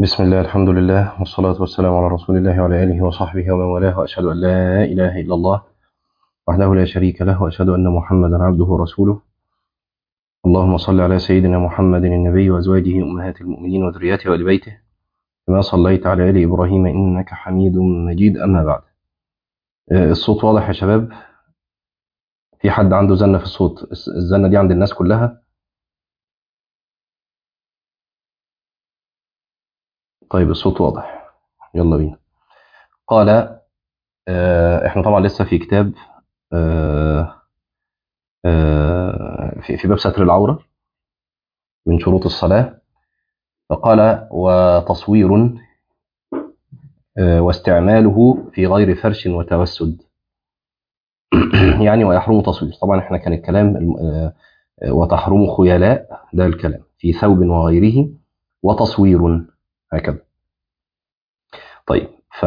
بسم الله الحمد لله والصلاة والسلام على رسول الله وعلى آله وصحبه ومن والاه وأشهد أن لا إله إلا الله وحده لا شريك له وأشهد أن محمدا عبده ورسوله اللهم صل على سيدنا محمد النبي وأزواجه أمهات المؤمنين وذرياته وآل بيته كما صليت على آل إبراهيم إنك حميد مجيد أما بعد آه، الصوت واضح يا شباب في حد عنده زنة في الصوت الزنة دي عند الناس كلها طيب الصوت واضح يلا بينا قال آه، احنا طبعا لسه في كتاب آه، آه، في في باب ستر العورة من شروط الصلاة فقال وتصوير آه، واستعماله في غير فرش وتوسد يعني ويحرم تصوير طبعا احنا كان الكلام الم- آه، آه، وتحرم خيلاء ده الكلام في ثوب وغيره وتصوير هكذا طيب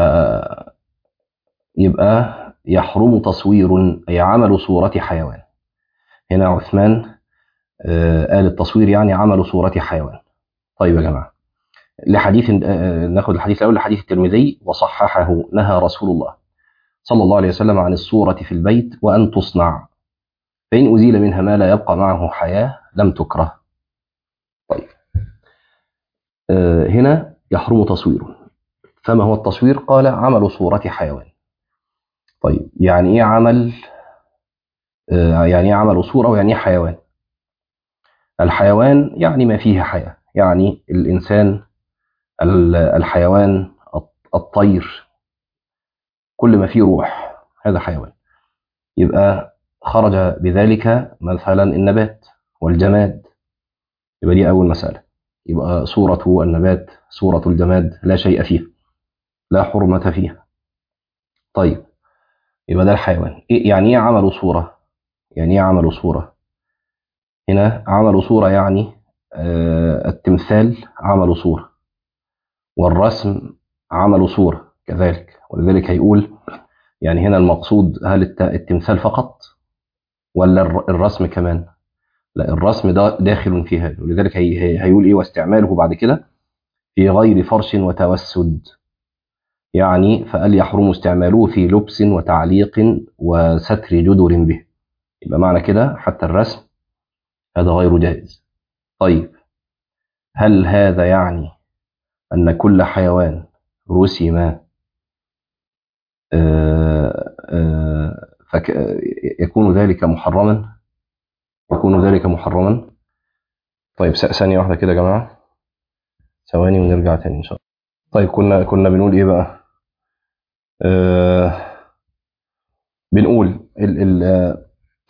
فيبقى يحرم تصوير أي عمل صورة حيوان هنا عثمان آه، قال التصوير يعني عمل صورة حيوان طيب يا جماعة لحديث آه، ناخد الحديث الأول لحديث الترمذي وصححه نهى رسول الله صلى الله عليه وسلم عن الصورة في البيت وأن تصنع فإن أزيل منها ما لا يبقى معه حياة لم تكره طيب آه، هنا يحرم تصويره فما هو التصوير قال عمل صورة حيوان طيب يعني ايه عمل آه، يعني ايه عمل صورة ويعني ايه حيوان الحيوان يعني ما فيه حياة يعني الإنسان ال- الحيوان الط- الطير كل ما فيه روح هذا حيوان يبقى خرج بذلك مثلا النبات والجماد يبقى دي أول مسألة يبقى صورة النبات صورة الجماد لا شيء فيها لا حرمة فيها طيب يبقى ده الحيوان إيه يعني ايه عمل صورة يعني ايه عمل صورة هنا عمل صورة يعني آه، التمثال عمل صورة والرسم عمل صورة كذلك ولذلك هيقول يعني هنا المقصود هل الت- التمثال فقط ولا الر- الرسم كمان لا الرسم ده داخل في هذا ولذلك هي هي- هيقول ايه واستعماله بعد كده في غير فرش وتوسد يعني فقال يحرم استعماله في لبس وتعليق وستر جدر به يبقى معنى كده حتى الرسم هذا غير جائز طيب هل هذا يعني أن كل حيوان رسم آه، آه، فك- يكون ذلك محرما يكون ذلك محرما طيب س- ثانية واحدة كده يا جماعة ثواني ونرجع تاني إن شاء الله طيب كنا كنا بنقول إيه بقى آه بنقول ال ال آه،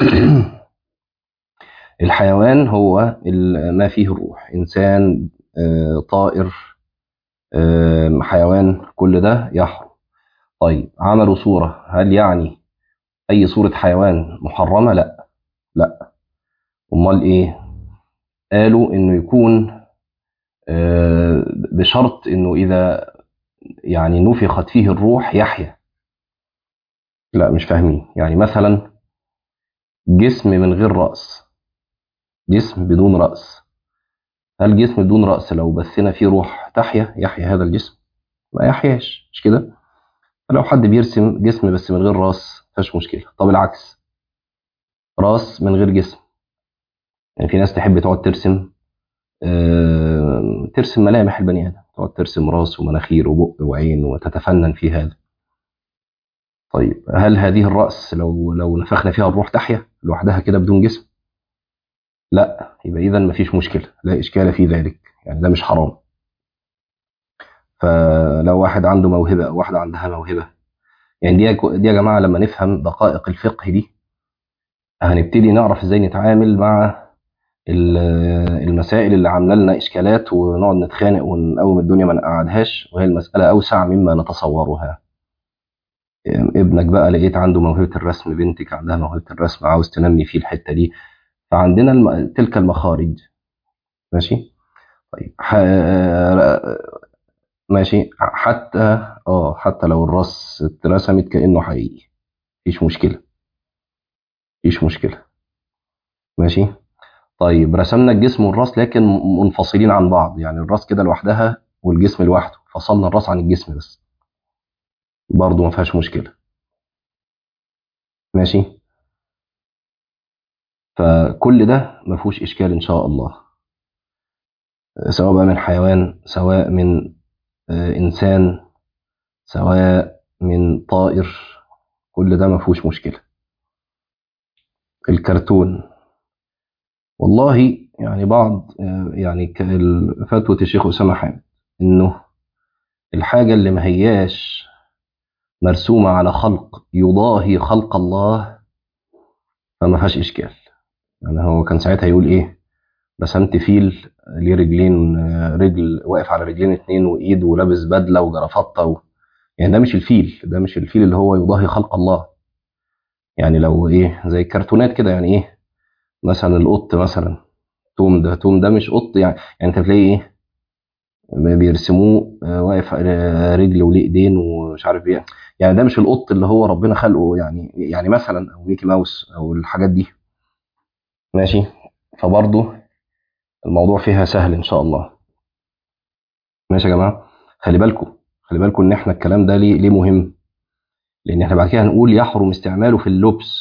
الحيوان هو ال- ما فيه الروح إنسان آه طائر آه حيوان كل ده يحرم طيب عملوا صورة هل يعني أي صورة حيوان محرمة؟ لا لا أمال إيه؟ قالوا إنه يكون آه، بشرط إنه إذا يعني نفخت فيه الروح يحيا لا مش فاهمين يعني مثلا جسم من غير رأس جسم بدون رأس هل جسم بدون رأس لو بثنا فيه روح تحيا يحيا هذا الجسم؟ ما يحياش مش كده؟ لو حد بيرسم جسم بس من غير راس مفيش مشكلة طب العكس راس من غير جسم يعني في ناس تحب تقعد ترسم آه، ترسم ملامح البني آدم تقعد ترسم راس ومناخير وبق وعين وتتفنن في هذا طيب هل هذه الرأس لو لو نفخنا فيها الروح تحيا لوحدها كده بدون جسم؟ لا يبقى إذا مفيش مشكلة لا إشكال في ذلك يعني ده مش حرام فلو واحد عنده موهبة أو واحدة عندها موهبة يعني دي دي يا جماعة لما نفهم دقائق الفقه دي هنبتدي نعرف ازاي نتعامل مع ال- المسائل اللي عامله لنا اشكالات ونقعد نتخانق ونقوم الدنيا ما نقعدهاش وهي المساله اوسع مما نتصورها ابنك بقى لقيت عنده موهبه الرسم بنتك عندها موهبه الرسم عاوز تنمي فيه الحته دي فعندنا الم... تلك المخارج ماشي طيب ح... ماشي حتى اه حتى لو الراس اترسمت كانه حقيقي مفيش مشكله مفيش مشكله ماشي طيب رسمنا الجسم والراس لكن منفصلين عن بعض يعني الراس كده لوحدها والجسم لوحده فصلنا الراس عن الجسم بس برضه ما فيهاش مشكله ماشي فكل ده ما فيهوش اشكال ان شاء الله سواء بقى من حيوان سواء من آه، انسان سواء من طائر كل ده ما فيهوش مشكله الكرتون والله يعني بعض آه، يعني ك- ال- فتوى الشيخ اسامه حامد انه الحاجه اللي ما هياش مرسومه على خلق يضاهي خلق الله فما فيهاش اشكال يعني هو كان ساعتها يقول ايه رسمت فيل ليه رجلين آه، رجل واقف على رجلين اتنين وايد ولابس بدله وجرافطه و... يعني ده مش الفيل ده مش الفيل اللي هو يضاهي خلق الله يعني لو ايه زي الكرتونات كده يعني ايه مثلا القط مثلا توم ده توم ده مش قط يعني يعني انت بتلاقي ايه بيرسموه آه، واقف على رجل وليه ايدين ومش عارف ايه يعني ده مش القط اللي هو ربنا خلقه يعني يعني مثلا او ميكي ماوس او الحاجات دي ماشي فبرضه الموضوع فيها سهل ان شاء الله ماشي يا جماعه خلي بالكم خلي بالكم ان احنا الكلام ده ليه ليه مهم لان احنا بعد كده هنقول يحرم استعماله في اللبس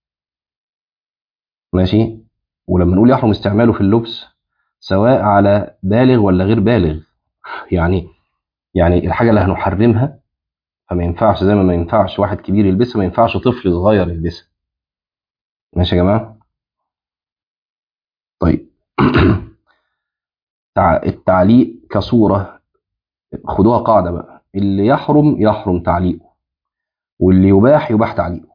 ماشي ولما نقول يحرم استعماله في اللبس سواء على بالغ ولا غير بالغ يعني يعني الحاجه اللي هنحرمها فما ينفعش زي ما ما ينفعش واحد كبير يلبسها ما ينفعش طفل صغير يلبسها ماشي يا جماعه طيب تع- التعليق كصوره خدوها قاعده بقى اللي يحرم يحرم تعليقه واللي يباح يباح تعليقه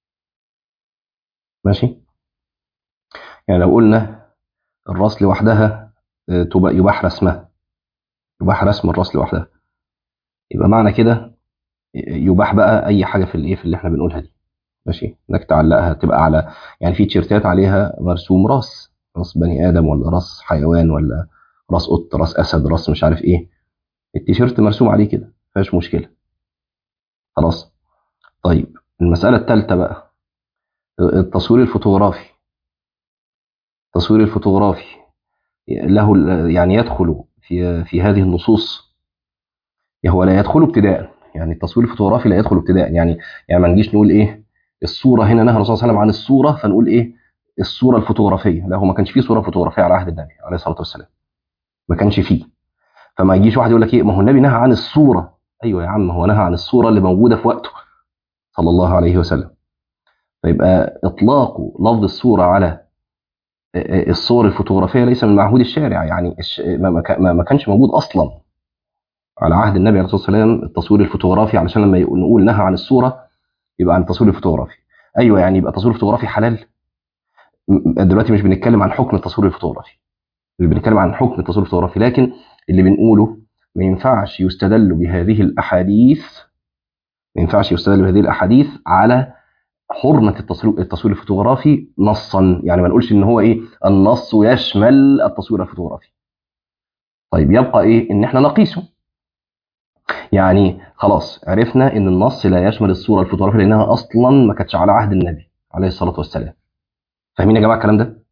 ماشي يعني لو قلنا الراس لوحدها آه، تبقى يباح رسمها يباح رسم الراس لوحدها يبقى معنى كده يباح بقى اي حاجه في الايه في اللي احنا بنقولها دي ماشي انك تعلقها تبقى على يعني في تيشيرتات عليها مرسوم راس راس بني ادم ولا راس حيوان ولا راس قط راس اسد راس مش عارف ايه التيشيرت مرسوم عليه كده مفيهاش مشكله خلاص طيب المساله الثالثه بقى التصوير الفوتوغرافي التصوير الفوتوغرافي له يعني يدخل في في هذه النصوص هو لا يدخل ابتداء يعني التصوير الفوتوغرافي لا يدخل ابتداء يعني يعني ما نجيش نقول ايه الصوره هنا نهى الرسول صلى الله عليه وسلم عن الصوره فنقول ايه الصوره الفوتوغرافيه لا هو ما كانش فيه صوره فوتوغرافيه على عهد النبي عليه الصلاه والسلام ما كانش فيه فما يجيش واحد يقول لك ايه ما هو النبي نهى عن الصوره ايوه يا عم هو نهى عن الصوره اللي موجوده في وقته صلى الله عليه وسلم فيبقى اطلاق لفظ الصوره على الصور الفوتوغرافيه ليس من معهود الشارع يعني الش... ما, ما كان- ما ما كانش موجود اصلا على عهد النبي عليه الصلاه والسلام التصوير الفوتوغرافي علشان لما يقول- نقول نهى عن الصوره يبقى عن التصوير الفوتوغرافي ايوه يعني يبقى التصوير الفوتوغرافي حلال م- دلوقتي مش بنتكلم عن حكم التصوير الفوتوغرافي مش بنتكلم عن حكم التصوير الفوتوغرافي لكن اللي بنقوله ما ينفعش يستدل بهذه الاحاديث ما ينفعش يستدل بهذه الاحاديث على حرمه التصوير التصوير الفوتوغرافي نصا يعني ما نقولش ان هو ايه النص يشمل التصوير الفوتوغرافي طيب يبقى ايه ان احنا نقيسه يعني خلاص عرفنا ان النص لا يشمل الصوره الفوتوغرافيه لانها اصلا ما كانتش على عهد النبي عليه الصلاه والسلام فاهمين يا جماعه الكلام ده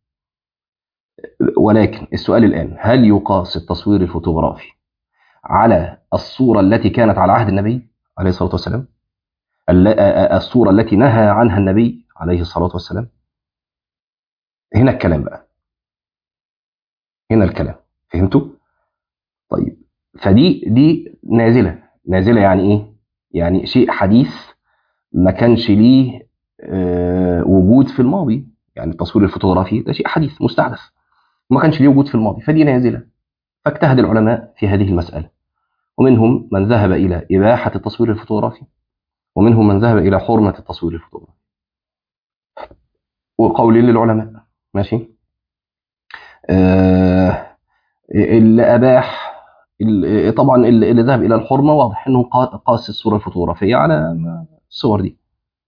ولكن السؤال الان هل يقاس التصوير الفوتوغرافي على الصوره التي كانت على عهد النبي عليه الصلاه والسلام الل- آ- آ- الصوره التي نهى عنها النبي عليه الصلاه والسلام هنا الكلام بقى هنا الكلام فهمتوا طيب فدي دي نازله نازله يعني ايه يعني شيء حديث ما كانش ليه آه، وجود في الماضي يعني التصوير الفوتوغرافي ده شيء حديث مستحدث وما كانش ليه وجود في الماضي فدي نازله فاجتهد العلماء في هذه المساله ومنهم من ذهب الى اباحه التصوير الفوتوغرافي ومنهم من ذهب الى حرمه التصوير الفوتوغرافي وقول للعلماء ماشي آه اللي اباح اللي طبعا اللي اللي ذهب الى الحرمه واضح انه قا- قاس الصوره الفوتوغرافيه على ما- الصور دي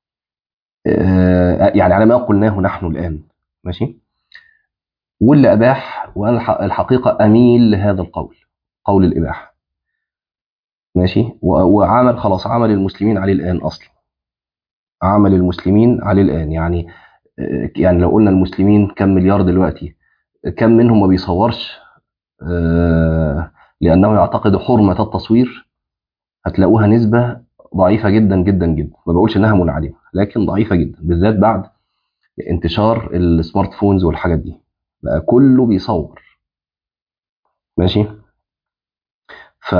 آه، يعني على ما قلناه نحن الآن ماشي واللي أباح وأنا الح- الحقيقة أميل لهذا القول قول الإباحة ماشي و- وعمل خلاص عمل المسلمين عليه الآن أصلا عمل المسلمين عليه الآن يعني آه، يعني لو قلنا المسلمين كم مليار دلوقتي كم منهم ما بيصورش آه، لانه يعتقد حرمه التصوير هتلاقوها نسبه ضعيفه جدا جدا جدا ما بقولش انها منعدمه لكن ضعيفه جدا بالذات بعد انتشار السمارت فونز والحاجات دي بقى كله بيصور ماشي ف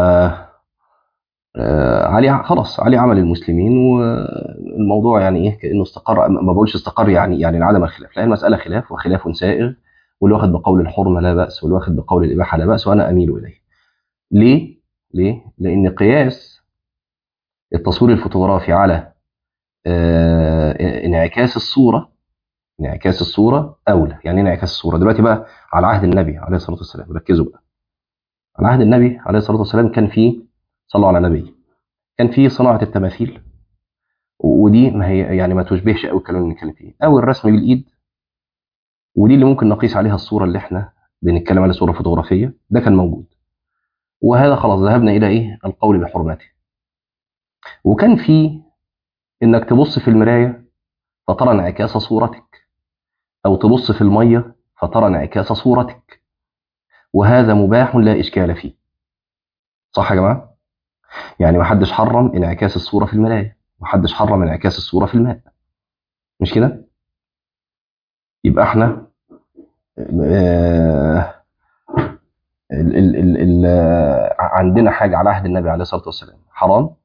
آه، علي خلاص علي عمل المسلمين والموضوع يعني ايه كانه استقر ما بقولش استقر يعني يعني انعدم الخلاف لا المساله خلاف وخلاف سائغ واللي واخد بقول الحرمه لا باس واللي واخد بقول الاباحه لا باس وانا اميل اليه. ليه؟ ليه؟ لان قياس التصوير الفوتوغرافي على آه، انعكاس الصوره انعكاس الصوره اولى، يعني ايه انعكاس الصوره؟ دلوقتي بقى على عهد النبي عليه الصلاه والسلام ركزوا بقى. على عهد النبي عليه الصلاه والسلام كان في صلوا على النبي كان في صناعه التماثيل ودي ما هي يعني ما تشبهش قوي الكلام اللي بنتكلم فيه او الرسم بالايد ودي اللي ممكن نقيس عليها الصوره اللي احنا بنتكلم عليها صوره فوتوغرافيه ده كان موجود وهذا خلاص ذهبنا الى ايه القول بحرمته وكان في انك تبص في المرايه فترى انعكاس صورتك او تبص في الميه فترى انعكاس صورتك وهذا مباح لا اشكال فيه صح يا جماعه يعني ما حدش حرم انعكاس الصوره في المرايه ما حدش حرم انعكاس الصوره في الماء مش كده يبقى احنا آه، ال ال ال ال آه، عندنا حاجه على عهد النبي عليه الصلاه والسلام حرام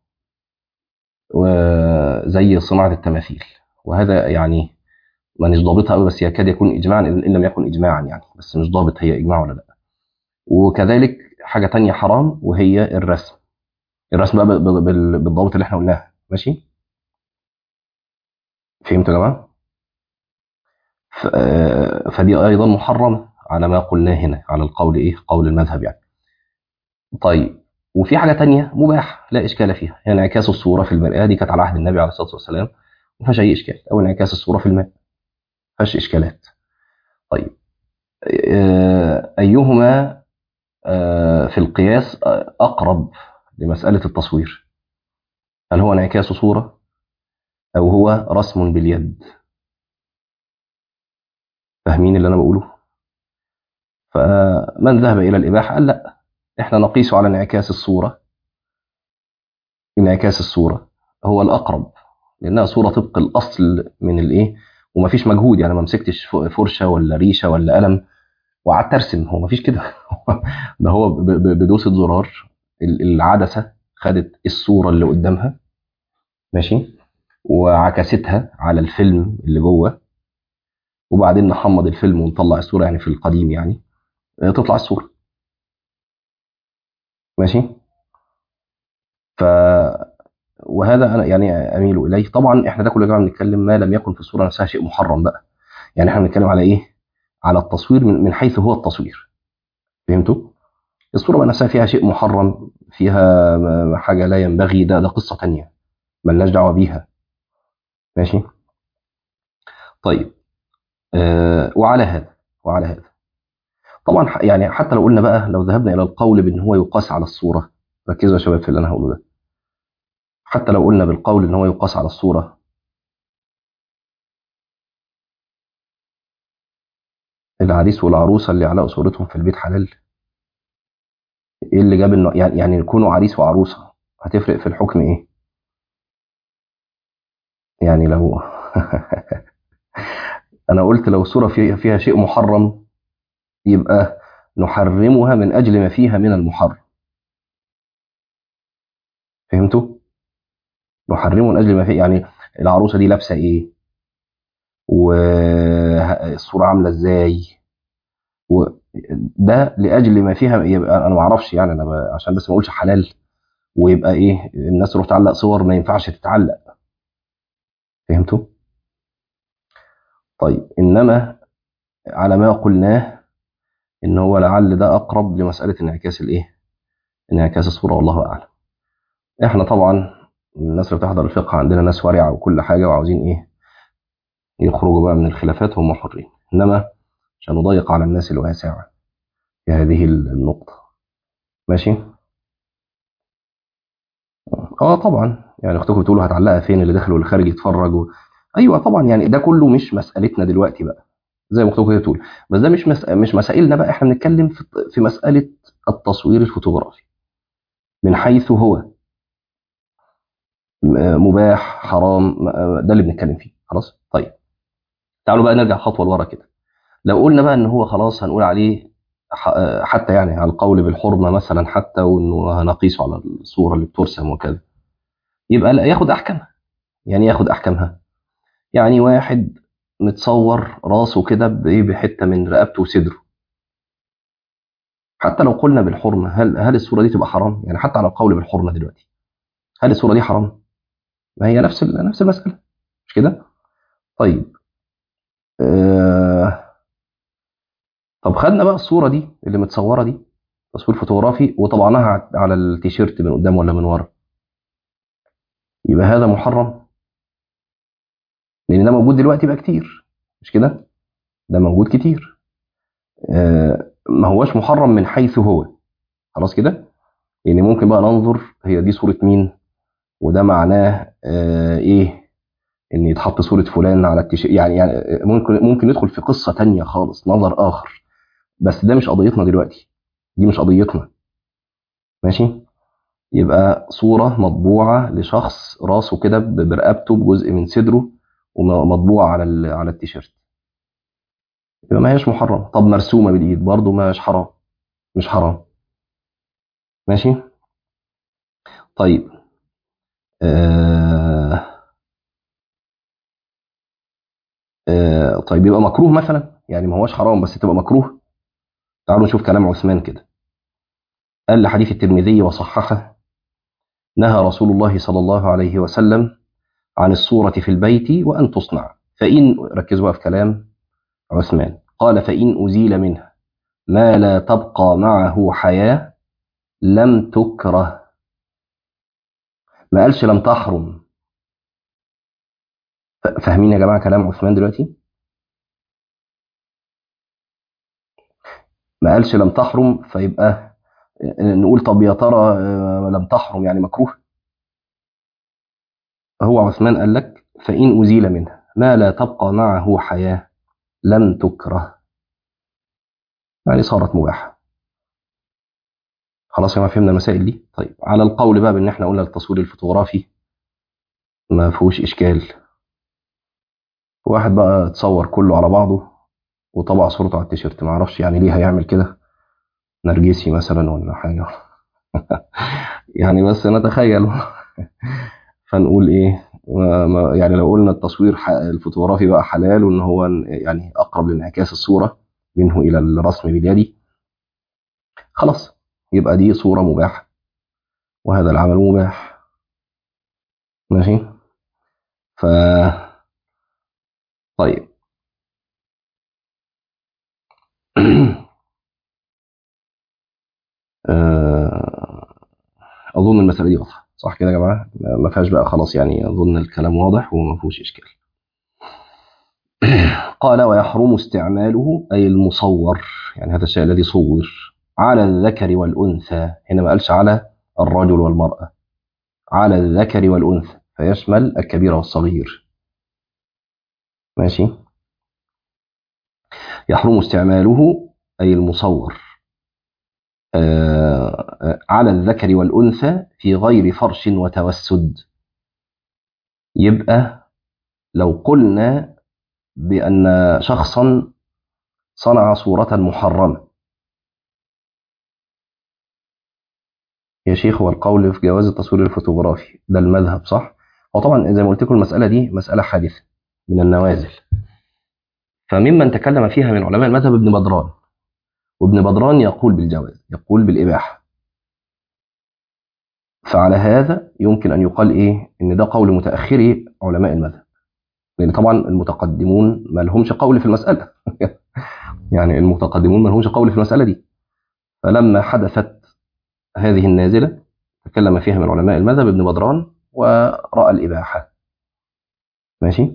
وزي صناعه التماثيل وهذا يعني مانيش ضابطها قوي بس يكاد يكون اجماعا ان لم يكن اجماعا يعني بس مش ضابط هي اجماع ولا لا وكذلك حاجه تانية حرام وهي الرسم الرسم بقى بال- بال- بالضابط اللي احنا قلناه ماشي فهمتوا يا جماعه ف- آه، فدي ايضا محرمه على ما قلناه هنا على القول ايه قول المذهب يعني طيب وفي حاجه تانية مباح لا اشكال فيها يعني انعكاس الصوره في المرآه دي كانت على عهد النبي عليه الصلاه والسلام ما فيهاش اي اشكال او انعكاس الصوره في الماء ما فيهاش اشكالات طيب آه، ايهما آه، في القياس آه، اقرب لمساله التصوير هل هو انعكاس صوره او هو رسم باليد فاهمين اللي انا بقوله فمن ذهب الى الاباحه قال لا احنا نقيس على انعكاس الصوره انعكاس الصوره هو الاقرب لانها صوره طبق الاصل من الايه ومفيش مجهود يعني ما مسكتش ف- فرشه ولا ريشه ولا قلم وقعدت ارسم هو مفيش كده ده هو ب- ب- بدوسه زرار ال- العدسه خدت الصوره اللي قدامها ماشي وعكستها على الفيلم اللي جوه وبعدين نحمض الفيلم ونطلع الصوره يعني في القديم يعني آه، تطلع الصوره ماشي ف وهذا انا يعني اميل اليه طبعا احنا ده كله يا جماعه بنتكلم ما لم يكن في الصوره نفسها شيء محرم بقى يعني احنا بنتكلم على ايه على التصوير من, من حيث هو التصوير فهمتوا الصوره بقى نفسها فيها شيء محرم فيها م- حاجه لا ينبغي ده ده قصه تانية ملناش دعوه بيها ماشي طيب آه وعلى هذا وعلى هذا طبعا ح- يعني حتى لو قلنا بقى لو ذهبنا الى القول بان هو يقاس على الصوره ركزوا يا شباب في اللي انا هقوله ده حتى لو قلنا بالقول ان هو يقاس على الصوره العريس والعروسه اللي علقوا صورتهم في البيت حلال ايه اللي جاب انه يعني يعني يكونوا عريس وعروسه هتفرق في الحكم ايه يعني لو انا قلت لو الصوره فيها فيها شيء محرم يبقى نحرمها من اجل ما فيها من المحرم فهمتوا نحرمه من اجل ما فيها يعني العروسه دي لابسه ايه والصوره عامله ازاي وده لاجل ما فيها يبقى انا ما اعرفش يعني انا ب... عشان بس ما اقولش حلال ويبقى ايه الناس تروح تعلق صور ما ينفعش تتعلق فهمتوا طيب انما على ما قلناه ان هو لعل ده اقرب لمساله انعكاس الايه انعكاس الصوره والله اعلم احنا طبعا الناس اللي بتحضر الفقه عندنا ناس ورعه وكل حاجه وعاوزين ايه يخرجوا بقى من الخلافات هم حرين انما عشان نضيق على الناس الواسع في هذه النقطه ماشي اه طبعا يعني اختكم بتقولوا هتعلقها فين اللي داخل واللي خارج يتفرج و... ايوه طبعا يعني ده كله مش مسالتنا دلوقتي بقى زي ما اختكم بتقول بس ده مش مس... مش مسائلنا بقى احنا بنتكلم في... في مساله التصوير الفوتوغرافي من حيث هو م- مباح حرام م- ده اللي بنتكلم فيه خلاص طيب تعالوا بقى نرجع خطوه لورا كده لو قلنا بقى ان هو خلاص هنقول عليه ح- حتى يعني على القول بالحرمه مثلا حتى وانه هنقيسه على الصوره اللي بترسم وكذا يبقى لا ياخد احكامها يعني ياخد احكامها يعني واحد متصور راسه كده بايه بحته من رقبته وصدره حتى لو قلنا بالحرمه هل هل الصوره دي تبقى حرام يعني حتى على القول بالحرمه دلوقتي هل الصوره دي حرام ما هي نفس ال- نفس المساله مش كده طيب آه طب خدنا بقى الصوره دي اللي متصوره دي تصوير فوتوغرافي وطبعناها على التيشيرت من قدام ولا من ورا يبقى هذا محرم لان ده موجود دلوقتي بقى كتير مش كده ده موجود كتير آه ما هوش محرم من حيث هو خلاص كده يعني ممكن بقى ننظر هي دي صورة مين وده معناه آه ايه ان يتحط صورة فلان على التيشيرت يعني يعني ممكن ممكن ندخل في قصة تانية خالص نظر اخر بس ده مش قضيتنا دلوقتي دي مش قضيتنا ماشي يبقى صورة مطبوعة لشخص راسه كده ب- برقبته بجزء من صدره ومطبوعة على ال- على التيشيرت يبقى ما هيش محرم طب مرسومة بالايد برضه ما هيش حرام مش حرام ماشي طيب آه آه طيب يبقى مكروه مثلا يعني ما هوش حرام بس تبقى مكروه تعالوا نشوف كلام عثمان كده قال لحديث الترمذي وصححه نهى رسول الله صلى الله عليه وسلم عن الصورة في البيت وأن تصنع فإن ركزوا بقى في كلام عثمان قال فإن أزيل منها ما لا تبقى معه حياة لم تكره ما قالش لم تحرم ف- فاهمين يا جماعة كلام عثمان دلوقتي ما قالش لم تحرم فيبقى نقول طب يا ترى آه، لم تحرم يعني مكروه هو عثمان قال لك فإن أزيل منها ما لا تبقى معه حياة لم تكره يعني صارت مباحة خلاص يا ما فهمنا المسائل دي طيب على القول بقى بان احنا قلنا التصوير الفوتوغرافي ما فيهوش اشكال واحد بقى تصور كله على بعضه وطبع صورته على التيشيرت ما اعرفش يعني ليه هيعمل كده نرجسي مثلا ولا حاجه يعني بس نتخيل فنقول ايه ما- ما- يعني لو قلنا التصوير ح- الفوتوغرافي بقى حلال وان هو يعني اقرب لانعكاس الصوره منه الى الرسم باليد خلاص يبقى دي صوره مباحه وهذا العمل مباح ماشي ف طيب آه، اظن المساله دي واضحه صح كده يا جماعه ما فيهاش بقى خلاص يعني اظن الكلام واضح وما فيهوش اشكال قال ويحرم استعماله اي المصور يعني هذا الشيء الذي صور على الذكر والانثى هنا ما قالش على الرجل والمراه على الذكر والانثى فيشمل الكبير والصغير ماشي يحرم استعماله اي المصور آه، آه، على الذكر والانثى في غير فرش وتوسد يبقى لو قلنا بأن شخصا صنع صورة محرمة يا شيخ هو القول في جواز التصوير الفوتوغرافي ده المذهب صح؟ هو طبعا زي ما قلت لكم المسألة دي مسألة حادثة من النوازل فممن تكلم فيها من علماء المذهب ابن بدران وابن بدران يقول بالجواز يقول بالإباحة فعلى هذا يمكن أن يقال إيه إن ده قول متأخري علماء المذهب لأن طبعا المتقدمون ما لهمش قول في المسألة يعني المتقدمون ما لهمش قول في المسألة دي فلما حدثت هذه النازلة تكلم فيها من علماء المذهب ابن بدران ورأى الإباحة ماشي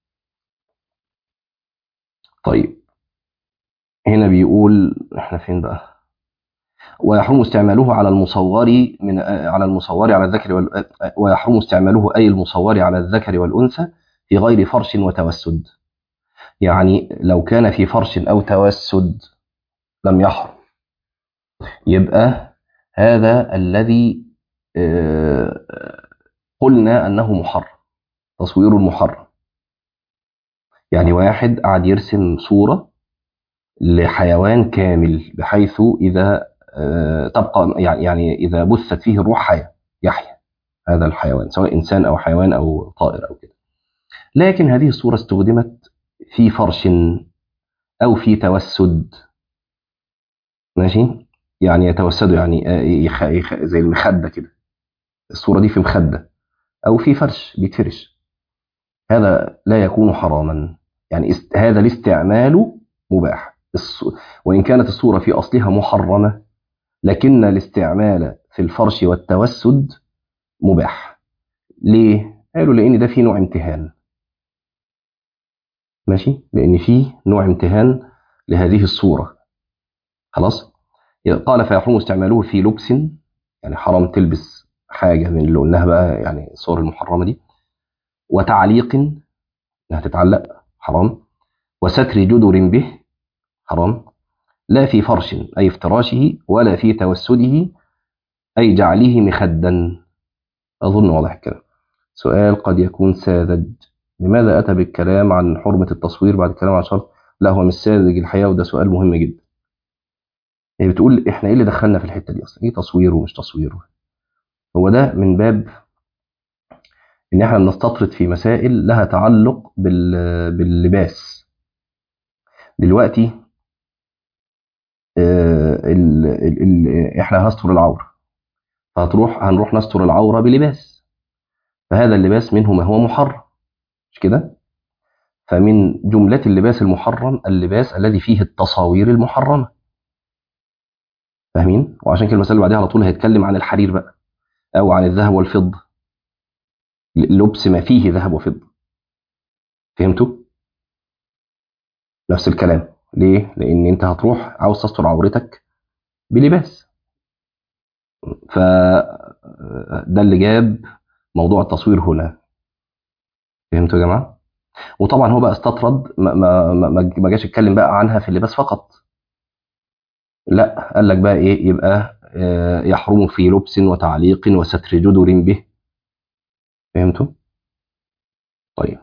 طيب هنا بيقول احنا فين بقى ويحرم استعماله على المصور من على المصور على الذكر وال... ويحرم استعماله أي المصور على الذكر والأنثى في غير فرش وتوسد يعني لو كان في فرش أو توسد لم يحرم يبقى هذا الذي آه، قلنا أنه محرم تصوير المحرم يعني واحد قاعد يرسم صورة لحيوان كامل بحيث إذا آه، تبقى يعني يعني إذا بثت فيه الروح حياة يحيا هذا الحيوان سواء إنسان أو حيوان أو طائر أو كده لكن هذه الصورة استخدمت في فرش أو في توسد ماشي يعني يتوسدوا يعني آه، يخ... يخ... زي المخدة كده الصورة دي في مخدة أو في فرش بيتفرش هذا لا يكون حراما يعني است... هذا الاستعمال مباح الص... وإن كانت الصورة في أصلها محرمة لكن الاستعمال في الفرش والتوسد مباح ليه؟ قالوا لأن ده فيه نوع امتهان ماشي؟ لأن فيه نوع امتهان لهذه الصورة خلاص؟ قال فيحرم استعماله في لبس يعني حرام تلبس حاجة من اللي قلناها بقى يعني الصور المحرمة دي وتعليق انها تتعلق حرام وستر جدر به حرام لا في فرش أي افتراشه ولا في توسده أي جعله مخدا أظن واضح الكلام سؤال قد يكون ساذج لماذا أتى بالكلام عن حرمة التصوير بعد الكلام عن شرط لا هو مش ساذج الحقيقة وده سؤال مهم جدا هي بتقول احنا ايه اللي دخلنا في الحتة دي اصلا ايه تصوير ومش تصوير هو ده من باب ان احنا بنستطرد في مسائل لها تعلق بال... باللباس دلوقتي آه، ال... ال... ال... احنا هنستر العورة فهتروح هنروح نستر العورة بلباس فهذا اللباس منه ما هو محرم مش كده فمن جملة اللباس المحرم اللباس الذي فيه التصاوير المحرمة فاهمين وعشان كده المسألة اللي بعدها على طول هيتكلم عن الحرير بقى أو عن الذهب والفضة لبس ما فيه ذهب وفضة فهمتوا نفس الكلام ليه لأن أنت هتروح عاوز تستر عورتك بلباس فده اللي جاب موضوع التصوير هنا فهمتوا يا جماعة وطبعا هو بقى استطرد ما, ما, ما, ما جاش يتكلم بقى عنها في اللباس فقط لا قال لك بقى ايه يبقى آه، يحرم في لبس وتعليق وستر جدر به فهمتوا طيب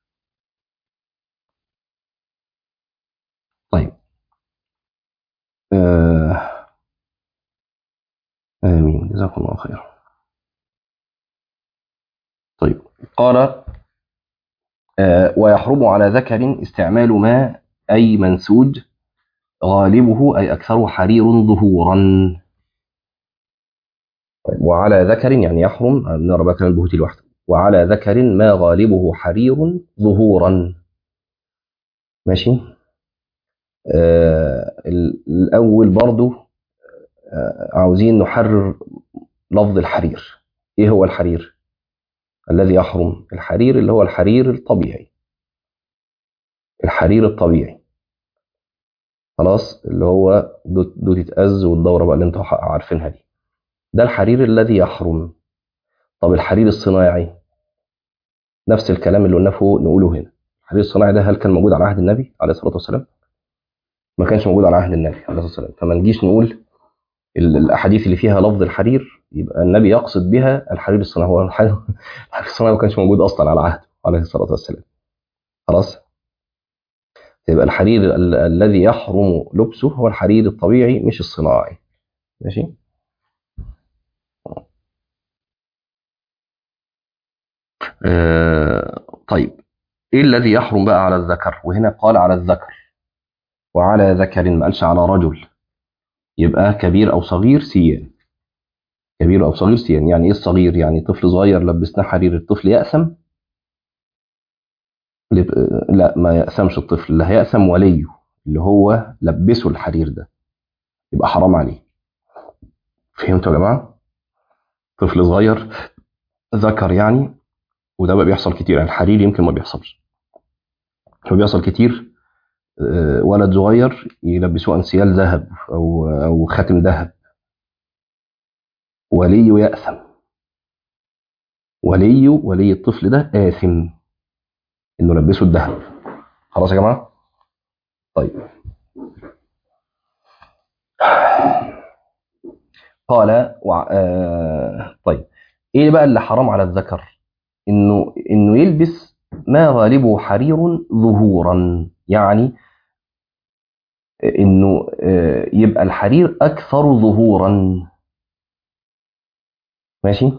طيب آه آمين جزاكم الله خيرا طيب قال آه ويحرم على ذكر استعمال ما أي منسوج غالبه أي أكثره حرير ظهورا طيب وعلى ذكر يعني يحرم نرى بقى كلام البهوتي لوحده وعلى ذكر ما غالبه حرير ظهورا ماشي آه الأول برضو آه عاوزين نحرر لفظ الحرير إيه هو الحرير الذي يحرم الحرير اللي هو الحرير الطبيعي الحرير الطبيعي خلاص اللي هو دوت دوتة أز والدورة بقى اللي انتوا عارفينها دي ده الحرير الذي يحرم طب الحرير الصناعي نفس الكلام اللي قلناه فوق نقوله هنا الحرير الصناعي ده هل كان موجود على عهد النبي عليه الصلاة والسلام ما كانش موجود على عهد النبي عليه الصلاة والسلام فما نجيش نقول الأحاديث اللي فيها لفظ الحرير يبقى النبي يقصد بها الحرير الصناعي هو الحرير الصناعي ما كانش موجود أصلا على عهده عليه الصلاة والسلام خلاص يبقى الحرير ال الذي يحرم لبسه هو الحرير الطبيعي مش الصناعي ماشي آه طيب ايه الذي يحرم بقى على الذكر وهنا قال على الذكر وعلى ذكر ما قالش على رجل يبقى كبير او صغير سيان كبير او صغير سيان يعني ايه الصغير يعني طفل صغير لبسناه حرير الطفل يأسم لا ما يأسمش الطفل اللي هيأسم وليه اللي هو لبسه الحرير ده يبقى حرام عليه فهمتوا يا جماعة طفل صغير ذكر يعني وده بقى بيحصل كتير يعني الحرير يمكن ما بيحصلش هو بيحصل كتير ولد صغير يلبسوه انسيال ذهب او او خاتم ذهب وليه يأثم وليه ولي الطفل ده آثم انه لبسه الذهب خلاص يا جماعة طيب قال وع... آه... طيب ايه بقى اللي حرام على الذكر انه انه يلبس ما غالبه حرير ظهورا يعني انه آه، يبقى الحرير اكثر ظهورا ماشي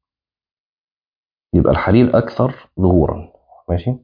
يبقى الحرير اكثر ظهورا ماشي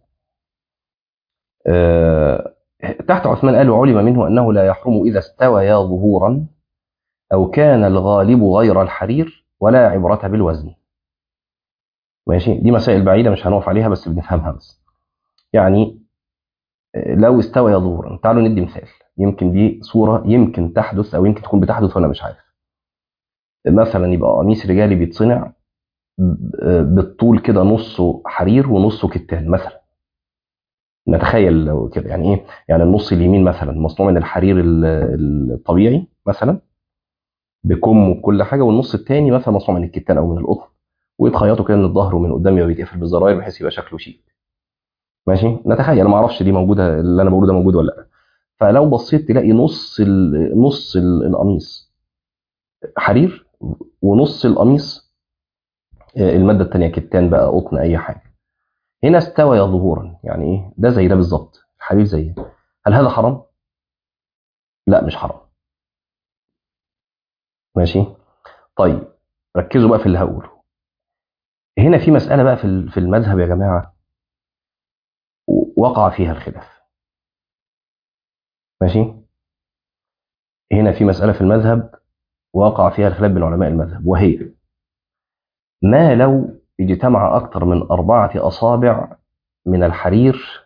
آه، تحت عثمان قال وعلم منه انه لا يحرم اذا استويا ظهورا او كان الغالب غير الحرير ولا عبرة بالوزن ماشي دي مسائل بعيدة مش هنقف عليها بس بنفهمها بس يعني آه، لو استوى ظهورا تعالوا ندي مثال يمكن دي صورة يمكن تحدث أو يمكن تكون بتحدث وأنا مش عارف مثلا يبقى قميص رجالي بيتصنع ب- بالطول كده نصه حرير ونصه كتان مثلا نتخيل لو كده يعني ايه يعني النص اليمين مثلا مصنوع من الحرير ال- الطبيعي مثلا بكم وكل حاجه والنص التاني مثلا مصنوع من الكتان او من القطن ويتخيطوا كده من الظهر ومن قدام يبقى بيتقفل بالزراير بحيث يبقى شكله شيك ماشي نتخيل ما اعرفش دي موجوده اللي انا بقوله ده موجود ولا لا فلو بصيت تلاقي نص ال- نص ال- القميص حرير ونص القميص آه، الماده الثانيه كتان بقى قطن اي حاجه هنا استوى ظهورا يعني ايه ده زي ده بالظبط الحرير زي ده. هل هذا حرام لا مش حرام ماشي طيب ركزوا بقى في اللي هقوله هنا في مساله بقى في ال- في المذهب يا جماعه وقع فيها الخلاف ماشي هنا في مساله في المذهب وقع فيها الخلاف بين علماء المذهب وهي ما لو اجتمع أكثر من أربعة أصابع من الحرير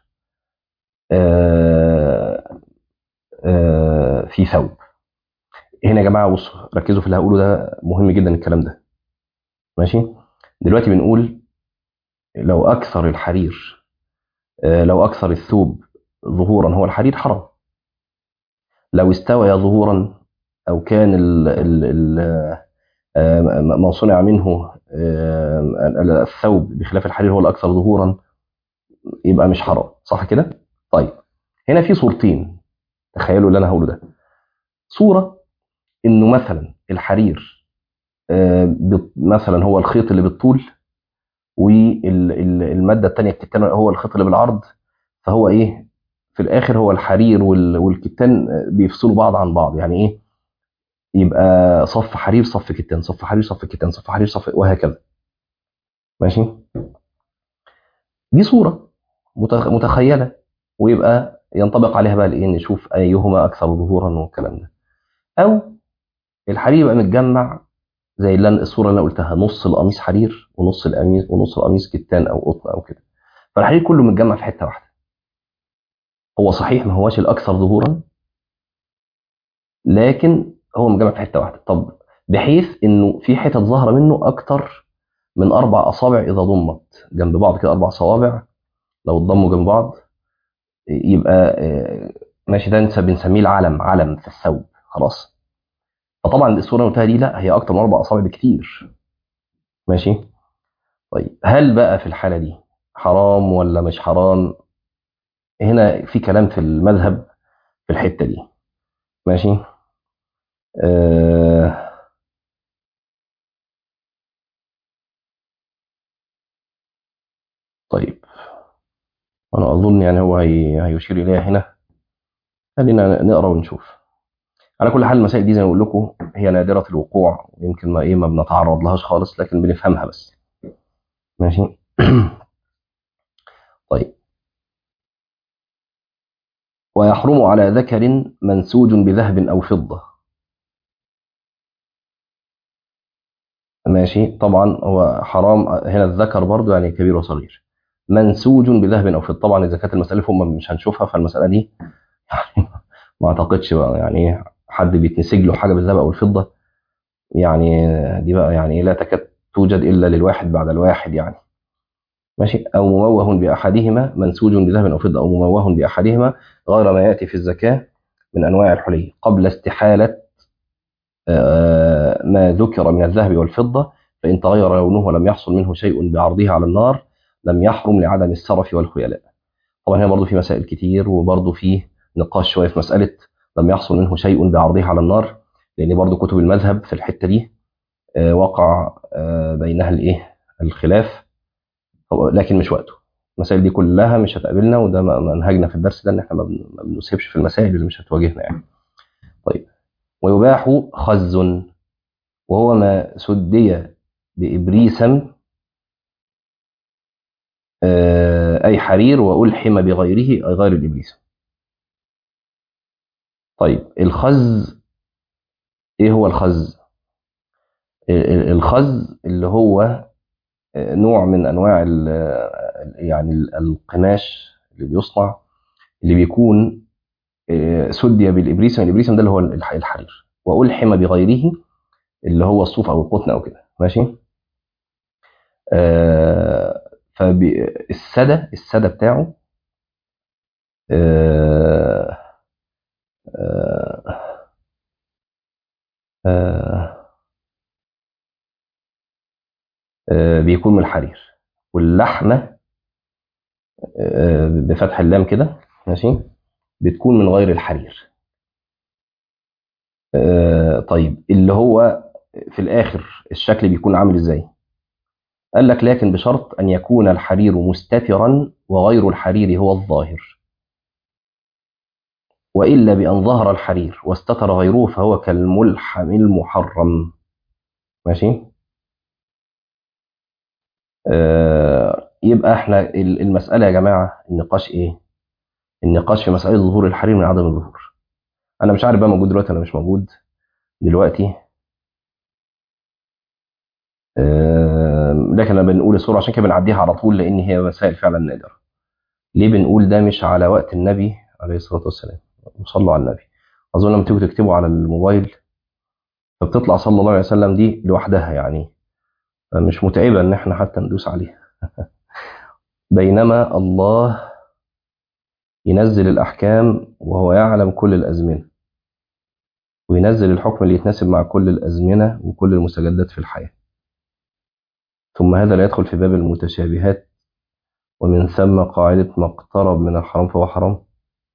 آه، آه، في ثوب هنا يا جماعة بصوا ركزوا في اللي هقوله ده مهم جدا الكلام ده ماشي دلوقتي بنقول لو أكثر الحرير آه، لو أكثر الثوب ظهورا هو الحرير حرام لو استوى ظهورا أو كان ال ال ال آه، ما صنع منه آه، الثوب بخلاف الحرير هو الأكثر ظهورا يبقى مش حرام صح كده؟ طيب هنا في صورتين تخيلوا اللي انا هقوله ده صوره انه مثلا الحرير آه، بت- مثلا هو الخيط اللي بالطول والماده الثانيه الكتان هو الخيط اللي بالعرض فهو ايه في الاخر هو الحرير وال- والكتان آه، بيفصلوا بعض عن بعض يعني ايه يبقى صف حرير صف كتان صف حرير صف كتان صف حرير صف وهكذا ماشي دي صوره متخ- متخيله ويبقى ينطبق عليها بقى الايه نشوف ايهما اكثر ظهورا والكلام ده او الحرير يبقى متجمع زي اللي أنا- الصوره اللي انا قلتها نص القميص حرير ونص القميص ونص القميص كتان او قطن او كده فالحرير كله متجمع في حته واحده هو صحيح ما هواش الاكثر ظهورا لكن هو متجمع في حته واحده طب بحيث انه في حتت ظاهره منه اكتر من اربع اصابع اذا ضمت جنب بعض كده اربع صوابع لو اتضموا جنب بعض يبقى آه، ماشي ده نس- بنسميه العلم علم في الثوب خلاص فطبعا الصوره اللي قلتها دي لا هي اكتر من اربع اصابع بكتير ماشي طيب هل بقى في الحاله دي حرام ولا مش حرام هنا في كلام في المذهب في الحته دي ماشي آه طيب انا اظن يعني هو هي هيشير اليها هنا خلينا نقرا ونشوف على كل حال المسائل دي زي ما بقول لكم هي نادره الوقوع يمكن ما ايه ما بنتعرض لهاش خالص لكن بنفهمها بس ماشي طيب ويحرم على ذكر منسوج بذهب او فضه ماشي طبعا هو حرام هنا الذكر برضو يعني كبير وصغير منسوج بذهب او فضه طبعا اذا كانت المساله فوق مش هنشوفها فالمساله دي يعني ما اعتقدش بقى يعني ايه حد بيتنسج له حاجه بالذهب او الفضه يعني دي بقى يعني لا تكاد توجد الا للواحد بعد الواحد يعني ماشي او مموه باحدهما منسوج بذهب او فضه او مموه باحدهما غير ما ياتي في الزكاه من انواع الحلي قبل استحاله آه، ما ذكر من الذهب والفضه فان تغير لونه ولم يحصل منه شيء بعرضه على النار لم يحرم لعدم السرف والخيلاء طبعا هنا برضو في مسائل كتير وبرضو في نقاش شويه في مساله لم يحصل منه شيء بعرضه على النار لان برضو كتب المذهب في الحته دي آه، وقع آه، بينها الايه الخلاف لكن مش وقته المسائل دي كلها مش هتقابلنا وده م- منهجنا في الدرس ده ان احنا ما بن- ما بنسيبش في المسائل اللي مش هتواجهنا يعني طيب ويباح خز وهو ما سدي بإبريسم آه، أي حرير وألحم بغيره أي غير الإبريسم طيب الخز إيه هو الخز؟ ال- ال- الخز اللي هو آه، نوع من أنواع ال- آه، يعني ال- القماش اللي بيصنع اللي بيكون آه، سدي بالإبريسم الإبريسم ده اللي هو الح- الحرير وألحم بغيره اللي هو الصوف أو القطن أو كده ماشي؟ آه، فالسدى السدى بتاعه آه، آه، آه، آه، بيكون من الحرير واللحمة آه، بفتح اللام كده ماشي بتكون من غير الحرير آه، طيب اللي هو في الآخر الشكل بيكون عامل ازاي قال لك لكن بشرط أن يكون الحرير مستترا وغير الحرير هو الظاهر وإلا بأن ظهر الحرير واستتر غيره فهو كالملحم المحرم ماشي آه، يبقى احنا ال- المسألة يا جماعة النقاش ايه النقاش في مسألة ظهور الحرير من عدم الظهور انا مش عارف بقى موجود دلوقتي ولا مش موجود دلوقتي آه، لكن انا بنقول الصورة عشان كده بنعديها على طول لان هي مسائل فعلا نادرة ليه بنقول ده مش على وقت النبي عليه الصلاة والسلام وصلوا على النبي اظن لما تيجوا تكتبوا على الموبايل فبتطلع صلى الله عليه وسلم دي لوحدها يعني مش متعبة ان احنا حتى ندوس عليها بينما الله ينزل الأحكام وهو يعلم كل الأزمنة وينزل الحكم اللي يتناسب مع كل الأزمنة وكل المستجدات في الحياة ثم هذا لا يدخل في باب المتشابهات ومن ثم قاعدة ما اقترب من الحرام فهو حرام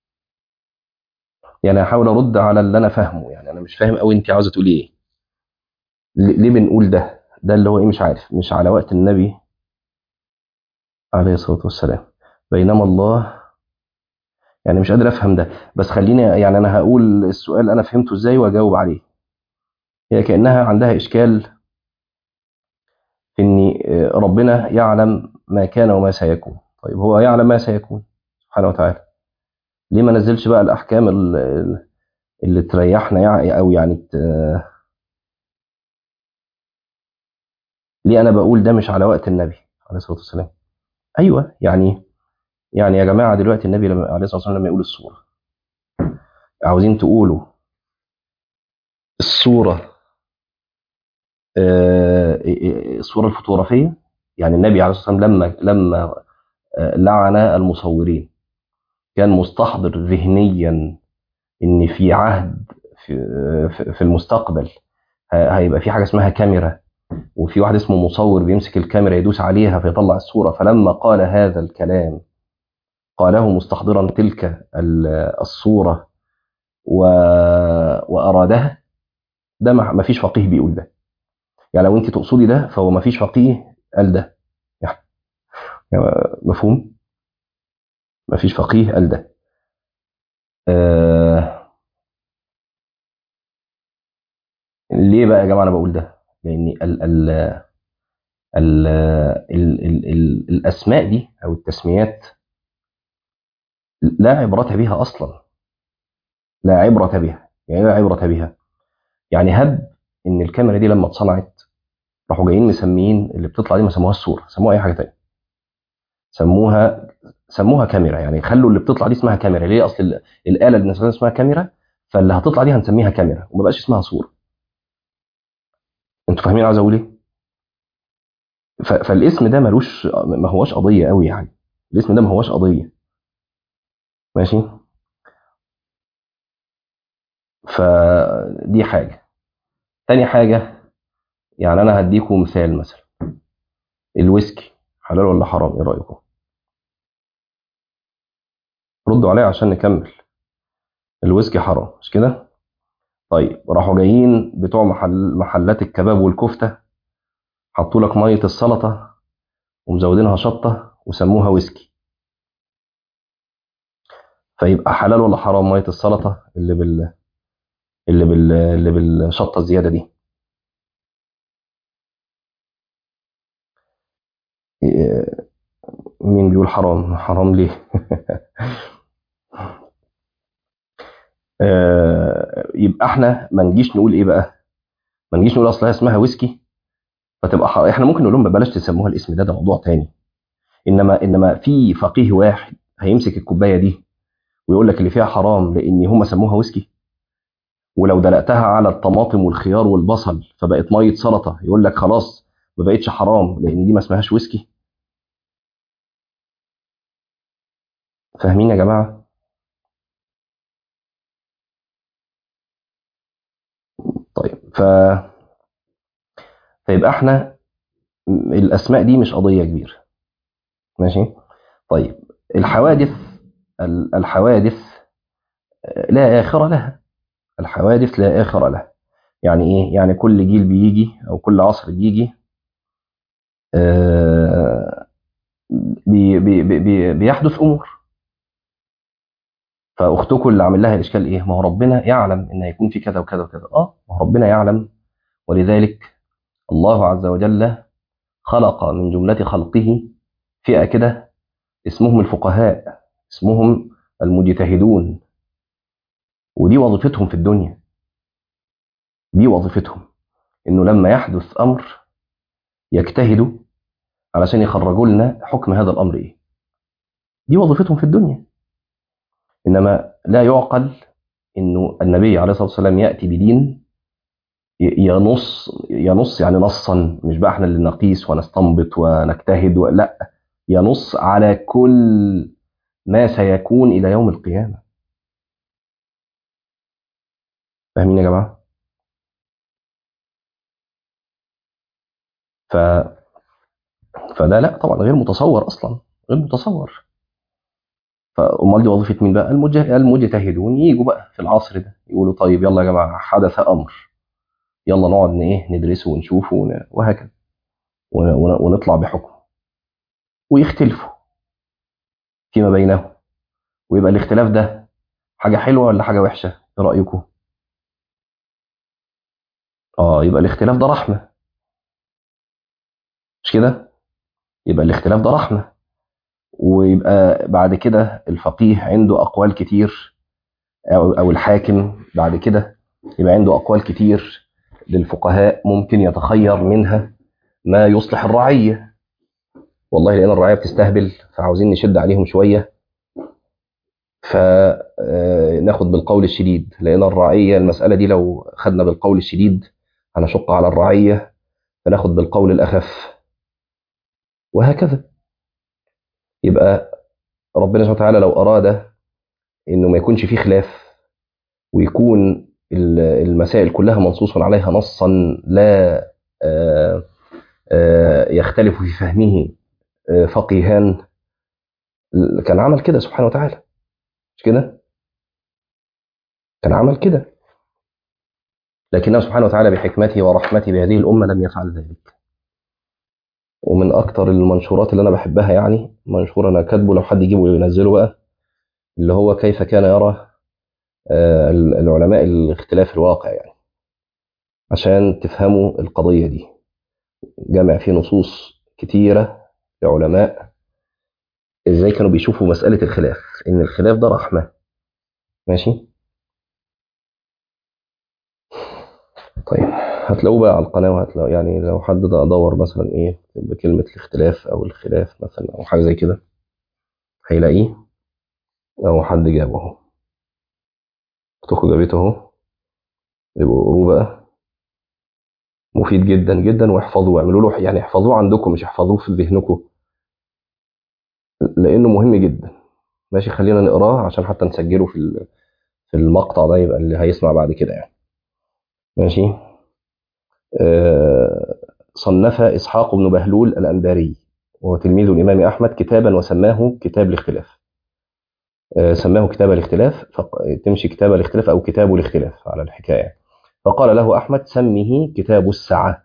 يعني هحاول أرد على اللي أنا فاهمه يعني أنا مش فاهم أوي أنت عاوزة تقولي إيه ل- ليه بنقول ده ده اللي هو إيه مش عارف مش على وقت النبي عليه الصلاة والسلام بينما الله يعني مش قادر أفهم ده بس خليني يعني أنا هقول السؤال أنا فهمته إزاي وأجاوب عليه هي كأنها عندها إشكال في ان ربنا يعلم ما كان وما سيكون طيب هو يعلم ما سيكون سبحانه وتعالى ليه ما نزلش بقى الاحكام ال- ال- اللي تريحنا يعني او يعني ت... ليه انا بقول ده مش على وقت النبي عليه الصلاه والسلام ايوه يعني يعني يا جماعه دلوقتي النبي لما عليه الصلاه والسلام لما يقول السوره عاوزين تقولوا السوره آه، الصوره الفوتوغرافيه يعني النبي عليه الصلاه والسلام لما لما آه، لعن المصورين كان مستحضر ذهنيا ان في عهد في في- في المستقبل ه- هيبقى في حاجه اسمها كاميرا وفي واحد اسمه مصور بيمسك الكاميرا يدوس عليها فيطلع الصوره فلما قال هذا الكلام قاله مستحضرا تلك ال- الصوره و... وارادها ده ما ما فيش فقيه بيقول ده يعني لو انت تقصدي ده فهو ما فيش فقيه قال ده يعني مفهوم ما فيش فقيه قال ده آه... ليه بقى يا جماعه انا بقول ده لان ال... ال... ال ال ال ال الأسماء دي أو التسميات لا عبرة بها أصلا لا عبرة بها يعني لا عبرة بها يعني هب إن الكاميرا دي لما اتصنعت راحوا جايين مسميين اللي بتطلع دي ما سموهاش صورة سموها أي حاجة تانية سموها سموها كاميرا يعني خلوا اللي بتطلع دي اسمها كاميرا ليه أصل ال- الآلة اللي بنستخدمها اسمها كاميرا فاللي هتطلع دي هنسميها كاميرا وما بقاش اسمها صورة أنتوا فاهمين عاوز أقول إيه؟ ف- فالاسم ده ملوش ما هوش قضية قوي يعني الاسم ده ما هوش قضية ماشي فدي حاجة تاني حاجة يعني أنا هديكم مثال مثلا الويسكي حلال ولا حرام إيه رأيكم؟ ردوا عليا عشان نكمل الويسكي حرام مش كده طيب راحوا جايين بتوع محل محلات الكباب والكفته حطوا لك ميه السلطه ومزودينها شطه وسموها ويسكي فيبقى حلال ولا حرام ميه السلطه اللي بال اللي بال اللي بالشطه الزياده دي إيه، مين بيقول حرام حرام ليه آه، يبقى احنا ما نجيش نقول ايه بقى ما نجيش نقول اصلها اسمها ويسكي فتبقى حرام. احنا ممكن نقول لهم بلاش تسموها الاسم ده ده موضوع تاني انما انما في فقيه واحد هيمسك الكوبايه دي ويقول لك اللي فيها حرام لان هم سموها ويسكي ولو دلقتها على الطماطم والخيار والبصل فبقت ميه سلطه يقول لك خلاص ما بقتش حرام لان دي ما اسمهاش ويسكي فاهمين يا جماعه طيب ف فيبقى احنا م- الاسماء دي مش قضيه كبيره ماشي طيب الحوادث ال- الحوادث آه، لا اخر لها الحوادث لا اخر لها يعني ايه يعني كل جيل بيجي او كل عصر بيجي آه، بي بي بي بي بيحدث امور فاختكم اللي عامل لها الاشكال ايه ما هو ربنا يعلم ان هيكون في كذا وكذا وكذا اه ما هو ربنا يعلم ولذلك الله عز وجل خلق من جمله خلقه فئه كده اسمهم الفقهاء اسمهم المجتهدون ودي وظيفتهم في الدنيا دي وظيفتهم انه لما يحدث امر يجتهدوا علشان يخرجوا لنا حكم هذا الامر ايه دي وظيفتهم في الدنيا انما لا يعقل انه النبي عليه الصلاه والسلام ياتي بدين ي- ينص ينص يعني نصا مش بقى احنا اللي نقيس ونستنبط ونجتهد و- لا ينص على كل ما سيكون الى يوم القيامه فاهمين يا جماعه ف فده لا طبعا غير متصور اصلا غير متصور فامال دي وظيفه مين بقى المجه- المجتهدون يجوا بقى في العصر ده يقولوا طيب يلا يا جماعه حدث امر يلا نقعد ن- ايه ندرسه ونشوفه ون- وهكذا ون- ون- ونطلع بحكم ويختلفوا فيما بينهم ويبقى الاختلاف ده حاجه حلوه ولا حاجه وحشه ايه رايكم اه يبقى الاختلاف ده رحمه مش كده يبقى الاختلاف ده رحمه ويبقى بعد كده الفقيه عنده اقوال كتير او او الحاكم بعد كده يبقى عنده اقوال كتير للفقهاء ممكن يتخير منها ما يصلح الرعيه والله لان الرعيه بتستهبل فعاوزين نشد عليهم شويه فناخد بالقول الشديد لان الرعيه المساله دي لو خدنا بالقول الشديد هنشق على الرعيه فناخد بالقول الاخف وهكذا يبقى ربنا سبحانه وتعالى لو اراد انه ما يكونش فيه خلاف ويكون ال- المسائل كلها منصوص عليها نصا لا آه، آه، يختلف في فهمه آه، فقيهان كان عمل كده سبحانه وتعالى مش كده كان عمل كده لكنه سبحانه وتعالى بحكمته ورحمته بهذه الأمة لم يفعل ذلك ومن أكتر المنشورات اللي أنا بحبها يعني منشور أنا كاتبه لو حد يجيبه وينزله بقى اللي هو كيف كان يرى آه، العلماء الاختلاف الواقع يعني عشان تفهموا القضية دي جمع فيه نصوص كتيرة لعلماء ازاي كانوا بيشوفوا مسألة الخلاف ان الخلاف ده رحمة ماشي طيب هتلاقوه بقى على القناة وهتلاقوا يعني لو حد ده دور مثلا ايه بكلمة الاختلاف او الخلاف مثلا او حاجة زي كده هيلاقيه او حد جابه اهو اختكم جابته اهو يبقوا قروه بقى مفيد جدا جدا واحفظوه واعملوا له يعني احفظوه عندكم مش احفظوه في ذهنكم لانه مهم جدا ماشي خلينا نقراه عشان حتى نسجله في ال- في المقطع ده يبقى اللي هيسمع بعد كده يعني ماشي آه، صنف إسحاق بن بهلول الأنباري وهو تلميذ الإمام أحمد كتابا وسماه كتاب الاختلاف آه، سماه كتاب الاختلاف تمشي كتاب الاختلاف أو كتاب الاختلاف على الحكاية فقال له أحمد سمه كتاب السعة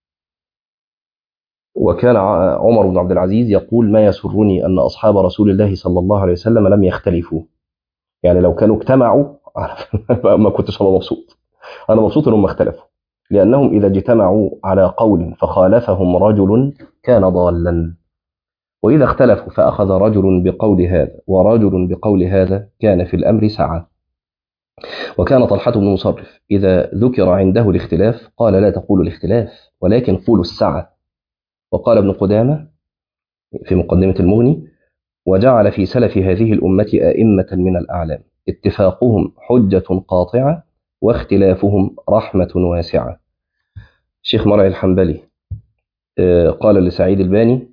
وكان ع- عمر بن عبد العزيز يقول ما يسرني أن أصحاب رسول الله صلى الله عليه وسلم لم يختلفوا يعني لو كانوا اجتمعوا ما كنتش هبقى مبسوط أنا مبسوط إنهم اختلفوا لأنهم إذا اجتمعوا على قول فخالفهم رجل كان ضالا وإذا اختلفوا فأخذ رجل بقول هذا ورجل بقول هذا كان في الأمر سعة وكان طلحة بن مصرف إذا ذكر عنده الاختلاف قال لا تقولوا الاختلاف ولكن قولوا السعة وقال ابن قدامة في مقدمة المغني وجعل في سلف هذه الأمة أئمة من الأعلام اتفاقهم حجة قاطعة واختلافهم رحمة واسعة شيخ مرعي الحنبلي آه، قال لسعيد الباني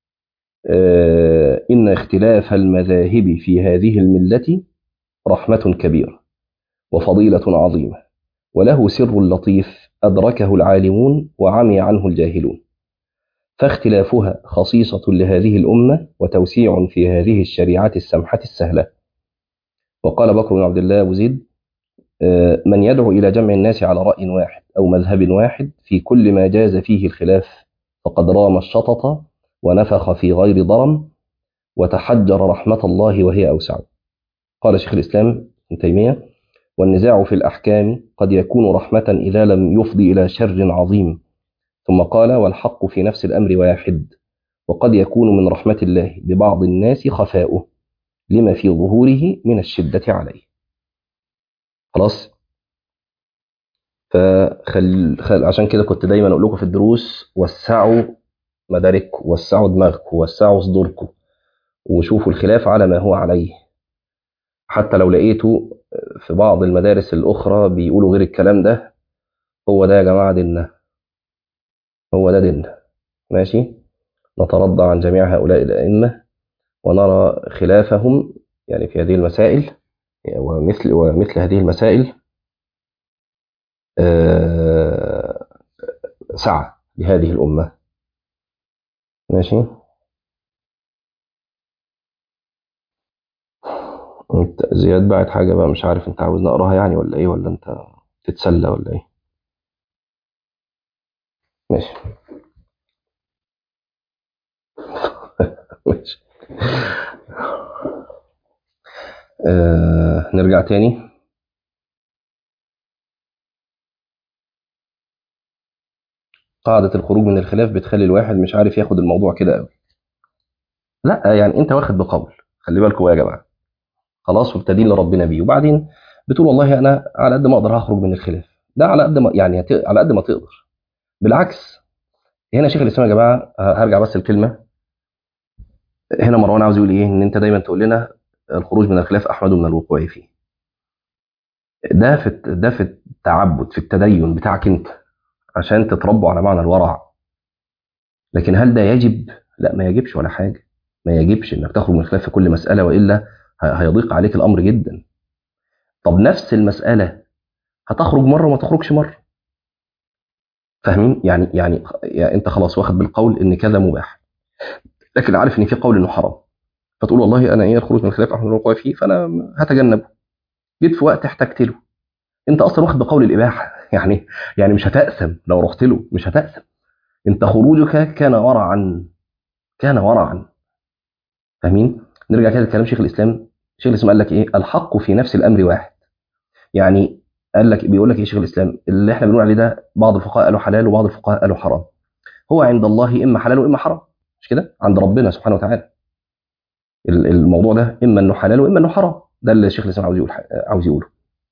آه، إن اختلاف المذاهب في هذه الملة رحمة كبيرة وفضيلة عظيمة وله سر لطيف أدركه العالمون وعمي عنه الجاهلون فاختلافها خصيصة لهذه الأمة وتوسيع في هذه الشريعة السمحة السهلة وقال بكر بن عبد الله أبو زيد آه، من يدعو إلى جمع الناس على رأي واحد أو مذهب واحد في كل ما جاز فيه الخلاف فقد رام الشطط ونفخ في غير ضرم وتحجر رحمة الله وهي أوسع قال شيخ الإسلام ابن تيمية والنزاع في الأحكام قد يكون رحمة إذا لم يفضي إلى شر عظيم ثم قال والحق في نفس الأمر واحد وقد يكون من رحمة الله ببعض الناس خفاؤه لما في ظهوره من الشدة عليه خلاص فخل خل... عشان كده كنت دايما اقول لكم في الدروس وسعوا مدارككم وسعوا دماغكم وسعوا صدوركم وشوفوا الخلاف على ما هو عليه حتى لو لقيتوا في بعض المدارس الأخرى بيقولوا غير الكلام ده هو ده يا جماعة ديننا هو ده ديننا ماشي نترضى عن جميع هؤلاء الأئمة ونرى خلافهم يعني في هذه المسائل ومثل ومثل هذه المسائل آه، سعة لهذه الأمة ماشي انت زياد بعت حاجة بقى مش عارف انت عاوز نقراها يعني ولا ايه ولا انت تتسلى ولا ايه ماشي ماشي آه نرجع تاني قاعدة الخروج من الخلاف بتخلي الواحد مش عارف ياخد الموضوع كده قوي لا يعني انت واخد بقول خلي بالكوا يا جماعة خلاص وابتدين لربنا بيه وبعدين بتقول والله انا على قد ما اقدر هخرج من الخلاف ده على قد ما يعني هت- على قد ما تقدر بالعكس هنا شيخ الاسلام يا جماعه هرجع بس الكلمه هنا مروان عاوز يقول ايه ان انت دايما تقول لنا الخروج من الخلاف احمد من الوقوع فيه ده في الت- ده في التعبد في التدين بتاعك انت عشان تتربوا على معنى الورع لكن هل ده يجب لا ما يجبش ولا حاجه ما يجبش انك تخرج من الخلاف في كل مساله والا ه- هيضيق عليك الامر جدا طب نفس المساله هتخرج مره وما تخرجش مره فاهمين يعني يعني يعني انت خلاص واخد بالقول ان كذا مباح لكن عارف ان في قول انه حرام فتقول والله انا ايه الخروج من الخلاف احمد الوقوع فيه فانا هتجنبه جيت في وقت احتجت له انت اصلا واخد بقول الاباحه يعني يعني مش هتأثم لو رحت له مش هتأثم انت خروجك كان ورعا كان ورعا فاهمين نرجع كده لكلام شيخ الاسلام شيخ الاسلام قال لك ايه الحق في نفس الامر واحد يعني قال لك بيقول لك ايه شيخ الاسلام اللي احنا بنقول عليه ده بعض الفقهاء قالوا حلال وبعض الفقهاء قالوا حرام هو عند الله اما حلال واما حرام مش كده عند ربنا سبحانه وتعالى ال- الموضوع ده اما انه حلال واما انه حرام ده اللي الشيخ الاسلام عاوز يقول عاوز يقوله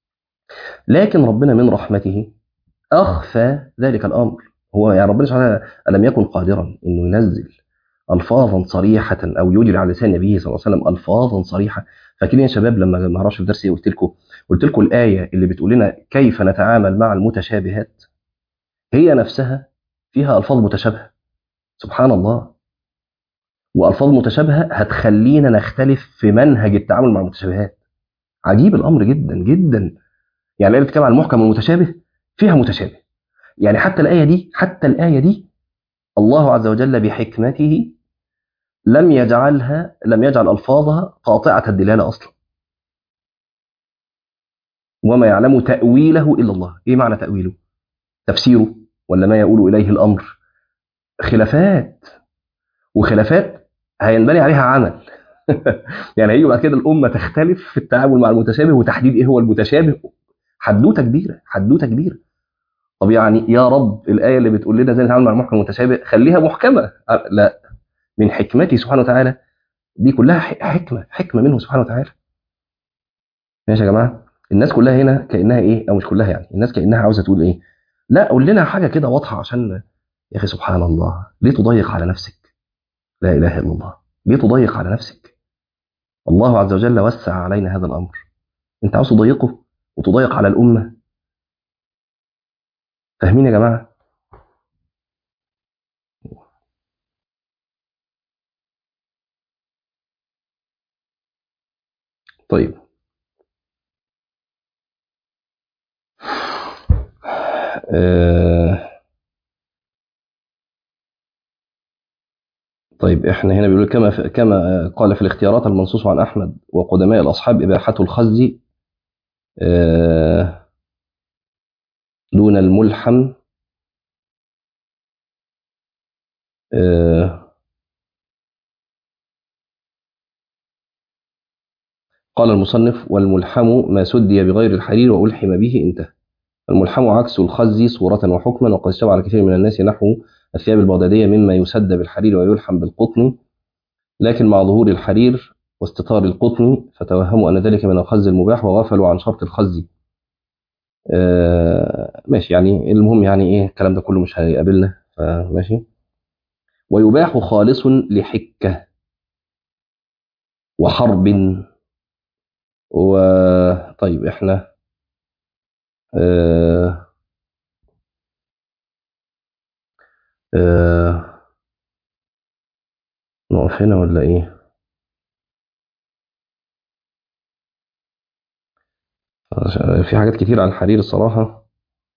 لكن ربنا من رحمته اخفى ذلك الامر هو يعني ربنا سبحانه وتعالى الم يكن قادرا انه ينزل الفاظا صريحه او يجري على لسان نبيه صلى الله عليه وسلم الفاظا صريحه فاكرين يا شباب لما ما اعرفش في درسي قلت لكم قلت لكم الايه اللي بتقول لنا كيف نتعامل مع المتشابهات هي نفسها فيها الفاظ متشابهه سبحان الله والفاظ متشابهه هتخلينا نختلف في منهج التعامل مع المتشابهات عجيب الامر جدا جدا يعني الايه بتتكلم عن المحكم والمتشابه فيها متشابه يعني حتى الايه دي حتى الايه دي الله عز وجل بحكمته لم يجعلها لم يجعل الفاظها قاطعه الدلاله اصلا وما يعلم تأويله إلا الله إيه معنى تأويله تفسيره ولا ما يقول إليه الأمر خلافات وخلافات هينبني عليها عمل يعني هيجي بعد كده الأمة تختلف في التعامل مع المتشابه وتحديد إيه هو المتشابه حدوتة كبيرة حدوتة كبيرة طب يعني يا رب الآية اللي بتقول لنا ازاي نتعامل مع المحكم المتشابه خليها محكمة لا من حكمته سبحانه وتعالى دي كلها حكمة حكمة منه سبحانه وتعالى ماشي يا جماعة الناس كلها هنا كأنها إيه أو مش كلها يعني الناس كأنها عاوزة تقول إيه لا قول لنا حاجة كده واضحة عشان يا أخي سبحان الله ليه تضيق على نفسك لا إله إلا الله ليه تضيق على نفسك الله عز وجل وسع علينا هذا الأمر أنت عاوز تضيقه وتضيق على الأمة فاهمين يا جماعة طيب آه طيب احنا هنا بيقول كما في كما قال في الاختيارات المنصوص عن احمد وقدماء الاصحاب اباحه الخز آه دون الملحم آه قال المصنف والملحم ما سدي بغير الحرير وألحم به انتهى الملحم عكس الخز صورة وحكما وقد اشتبه على كثير من الناس نحو الثياب البغدادية مما يسد بالحرير ويلحم بالقطن لكن مع ظهور الحرير واستطار القطن فتوهموا أن ذلك من الخز المباح وغفلوا عن شرط الخز آه ماشي يعني المهم يعني ايه الكلام ده كله مش هيقابلنا فماشي ويباح خالص لحكة وحرب وطيب احنا آه آه نقف هنا ولا ايه في حاجات كتير عن الحرير الصراحة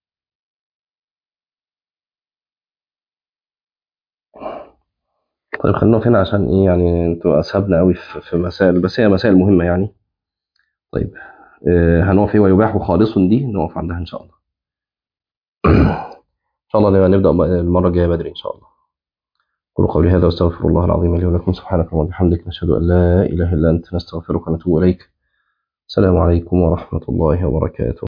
طيب خلينا نقف هنا عشان ايه يعني انتوا اسهبنا قوي في مسائل بس هي مسائل مهمة يعني طيب آه هنقف ايه ويباح خالص دي نقف عندها ان شاء الله ان شاء الله نبدأ المرة الجاية بدري ان شاء الله قولوا قولي هذا واستغفر الله العظيم لي ولكم سبحانك اللهم وبحمدك نشهد ان لا اله الا انت نستغفرك ونتوب اليك السلام عليكم ورحمة الله وبركاته